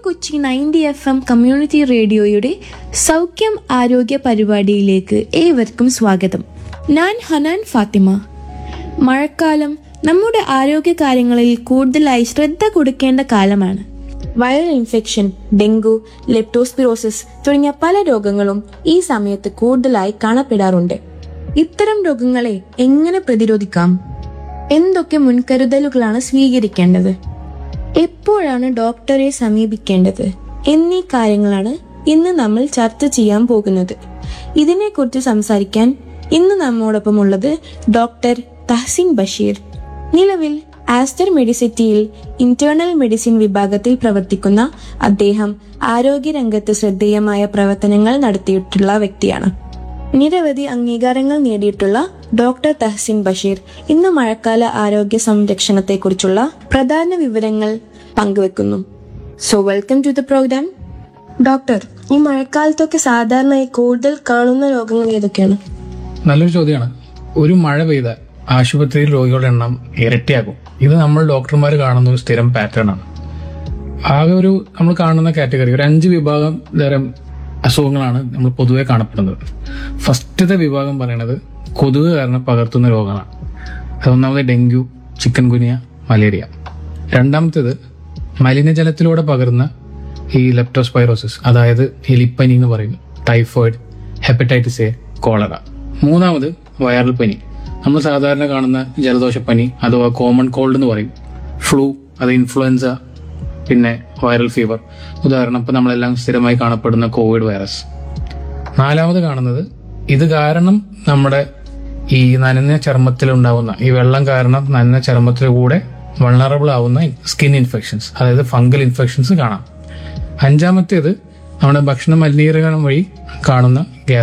Kochi ninety FM എം കമ്മ്യൂണിറ്റി റേഡിയോയുടെ സൗഖ്യം ആരോഗ്യ പരിപാടിയിലേക്ക് ഏവർക്കും സ്വാഗതം ഞാൻ ഹനാൻ ഫാത്തിമ മഴക്കാലം നമ്മുടെ ആരോഗ്യ കാര്യങ്ങളിൽ കൂടുതലായി ശ്രദ്ധ കൊടുക്കേണ്ട കാലമാണ് വൈറൽ ഇൻഫെക്ഷൻ ഡെങ്കു ലെപ്റ്റോസ്പിറോസിസ് തുടങ്ങിയ പല രോഗങ്ങളും ഈ സമയത്ത് കൂടുതലായി കാണപ്പെടാറുണ്ട് ഇത്തരം രോഗങ്ങളെ എങ്ങനെ പ്രതിരോധിക്കാം എന്തൊക്കെ മുൻകരുതലുകളാണ് സ്വീകരിക്കേണ്ടത് എപ്പോഴാണ് ഡോക്ടറെ സമീപിക്കേണ്ടത് എന്നീ കാര്യങ്ങളാണ് ഇന്ന് നമ്മൾ ചർച്ച ചെയ്യാൻ പോകുന്നത് ഇതിനെക്കുറിച്ച് സംസാരിക്കാൻ ഇന്ന് നമ്മോടൊപ്പം ഉള്ളത് ഡോക്ടർ തഹസിൻ ബഷീർ നിലവിൽ ആസ്റ്റർ മെഡിസിറ്റിയിൽ ഇന്റേണൽ മെഡിസിൻ വിഭാഗത്തിൽ പ്രവർത്തിക്കുന്ന അദ്ദേഹം ആരോഗ്യരംഗത്ത് ശ്രദ്ധേയമായ പ്രവർത്തനങ്ങൾ നടത്തിയിട്ടുള്ള വ്യക്തിയാണ് നിരവധി അംഗീകാരങ്ങൾ നേടിയിട്ടുള്ള ഡോക്ടർ തഹസിൻ ബഷീർ ഇന്ന് മഴക്കാല ആരോഗ്യ സംരക്ഷണത്തെക്കുറിച്ചുള്ള പ്രധാന വിവരങ്ങൾ പങ്കുവെക്കുന്നു so welcome to the programme doctor ഈ മഴക്കാലത്തൊക്കെ സാധാരണയായി കൂടുതൽ കാണുന്ന രോഗങ്ങൾ ഏതൊക്കെയാണ് നല്ലൊരു ചോദ്യമാണ് ഒരു മഴ പെയ്താൽ ആശുപത്രിയിൽ രോഗികളുടെ എണ്ണം ഇരട്ടിയാകും ഇത് നമ്മൾ ഡോക്ടർമാർ കാണുന്ന ഒരു സ്ഥിരം പാറ്റേൺ ആണ് ആകെ ഒരു നമ്മൾ കാണുന്ന കാറ്റഗറി ഒരു അഞ്ച് വിഭാഗം തരം അസുഖങ്ങളാണ് നമ്മൾ പൊതുവെ കാണപ്പെടുന്നത് ഫസ്റ്റത്തെ വിഭാഗം പറയുന്നത് കൊതുക് കാരണം പകർത്തുന്ന രോഗങ്ങളാണ് അതൊന്നാമത് ഡെങ്കു ചിക്കൻ ഗുനിയ മലേറിയ രണ്ടാമത്തേത് മലിനജലത്തിലൂടെ പകരുന്ന ഈ ലെപ്റ്റോസ്പൈറോസിസ് അതായത് എലിപ്പനി എന്ന് പറയുന്നു ടൈഫോയിഡ് ഹെപ്പറ്റൈറ്റിസ് എ കോളറ മൂന്നാമത് വൈറൽ പനി നമ്മൾ സാധാരണ കാണുന്ന ജലദോഷപ്പനി അഥവാ കോമൺ കോൾഡ് എന്ന് പറയും ഫ്ലൂ അത് ഇൻഫ്ലുവൻസ പിന്നെ വൈറൽ ഫീവർ ഉദാഹരണം ഇപ്പം നമ്മളെല്ലാം സ്ഥിരമായി കാണപ്പെടുന്ന കോവിഡ് വൈറസ് നാലാമത് കാണുന്നത് ഇത് കാരണം നമ്മുടെ ഈ നനഞ്ഞ ചർമ്മത്തിൽ ഉണ്ടാവുന്ന ഈ വെള്ളം കാരണം നനഞ്ഞ ചർമ്മത്തിൽ കൂടെ വൾണറബിൾ ആവുന്ന സ്കിൻ ഇൻഫെക്ഷൻസ് അതായത് ഫംഗൽ ഇൻഫെക്ഷൻസ് കാണാം അഞ്ചാമത്തേത് നമ്മുടെ ഭക്ഷണ മലിനീകരണം വഴി കാണുന്ന